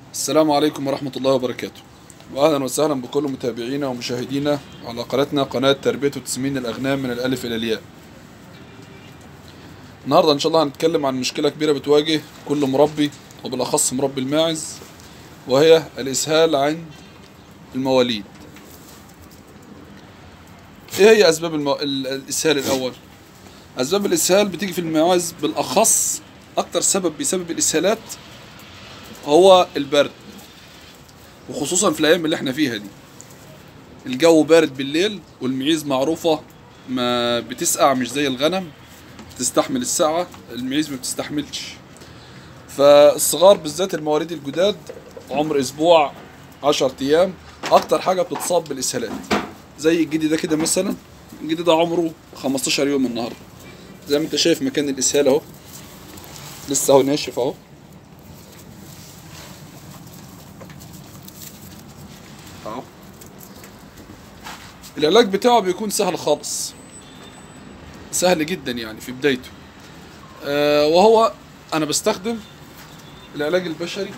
السلام عليكم ورحمة الله وبركاته وأهلا وسهلا بكل متابعينا ومشاهدينا على قناتنا قناة تربية وتسمين الأغنام من الألف إلى الياء النهاردة إن شاء الله هنتكلم عن مشكلة كبيرة بتواجه كل مربي وبالأخص مربي الماعز وهي الإسهال عند المواليد إيه هي أسباب المو... ال- الإسهال الأول؟ أسباب الإسهال بتيجي في الماعز بالأخص أكتر سبب بيسبب الإسهالات هو البرد وخصوصا في الايام اللي احنا فيها دي الجو بارد بالليل والمعيز معروفة ما بتسقع مش زي الغنم بتستحمل السقعة المعيز ما بتستحملش فالصغار بالذات المواليد الجداد عمر اسبوع عشر ايام اكتر حاجة بتتصاب بالاسهالات زي الجدي ده كده مثلا الجدي ده عمره 15 يوم النهارده زي ما انت شايف مكان الاسهال اهو لسه اهو ناشف اهو اهو العلاج بتاعه بيكون سهل خالص سهل جدا يعني في بدايته آه وهو انا بستخدم العلاج البشري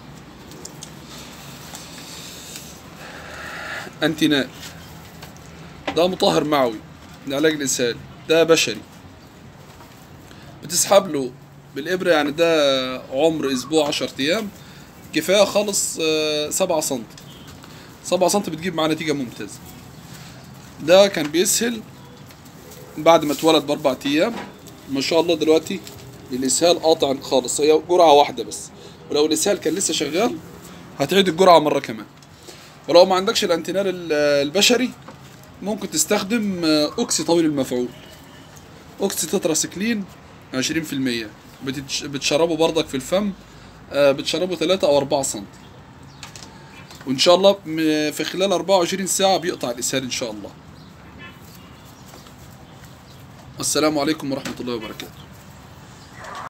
انتينال ده مطهر معوي لعلاج الاسهال ده بشري بتسحب له بالابره يعني ده عمر اسبوع عشر ايام كفايه خالص آه سبعة سنتي سبعة سنتي بتجيب معاه نتيجة ممتازة ده كان بيسهل بعد ما اتولد بأربع أيام ما شاء الله دلوقتي الإسهال قاطع خالص هي جرعة واحدة بس ولو الإسهال كان لسه شغال هتعيد الجرعة مرة كمان ولو ما عندكش الانتينال ال- البشري ممكن تستخدم آه، أوكسي طويل المفعول أوكسي تتراسيكلين 20% بتتش- بتشربه برضك في الفم آه، بتشربه 3 أو 4 سنتي وان شاء الله م- في خلال 24 ساعة بيقطع الإسهال ان شاء الله السلام عليكم ورحمة الله وبركاته